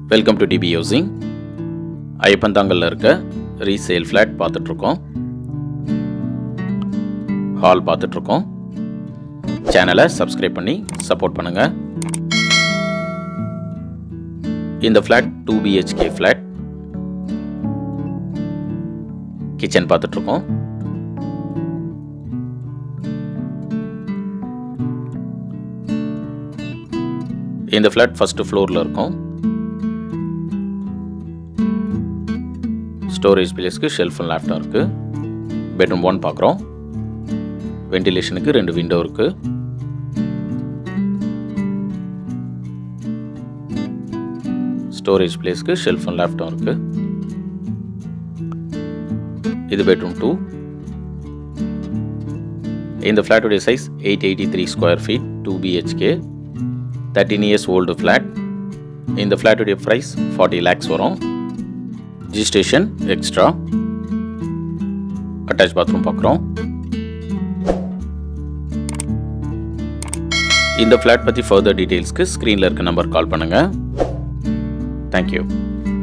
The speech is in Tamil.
வெல்கம் டு டிபி ஹவுசிங் ஐயப்பந்தாங்கல்ல இருக்க ரீசேல் ஃப்ளாட் பார்த்துட்ருக்கோம் ஹால் பார்த்துட்ருக்கோம் சேனலை சப்ஸ்கிரைப் பண்ணி சப்போர்ட் பண்ணுங்கள் இந்த flat two BHK flat kitchen பார்த்துட்ருக்கோம் இந்த ஃப்ளாட் ஃபஸ்ட்டு ஃப்ளோரில் இருக்கும் ஸ்டோரேஜ் பிளேஸ்க்கு ஷெல்ஃப் அண்ட் லேப்டாப் இருக்குது பெட்ரூம் ஒன் பார்க்குறோம் வென்டிலேஷனுக்கு ரெண்டு விண்டோ இருக்குது ஸ்டோரேஜ் பிளேஸ்க்கு ஷெல்ஃப் அண்ட் லேப்டாப் இருக்குது இது பெட்ரூம் டூ இந்த ஃப்ளாட்டுடைய size eight eighty three square feet two BHK thirteen years old flat இந்த ஃப்ளாட்டுடைய ப்ரைஸ் ஃபார்ட்டி லேக்ஸ் வரும் ரிஜிஸ்ட்ரேஷன் எக்ஸ்ட்ரா அட்டாச் பாத்ரூம் பார்க்குறோம் இந்த ஃப்ளாட் பற்றி ஃபர்தர் டீட்டெயில்ஸ்க்கு ஸ்க்ரீனில் இருக்க நம்பர் கால் பண்ணுங்கள் தேங்க்யூ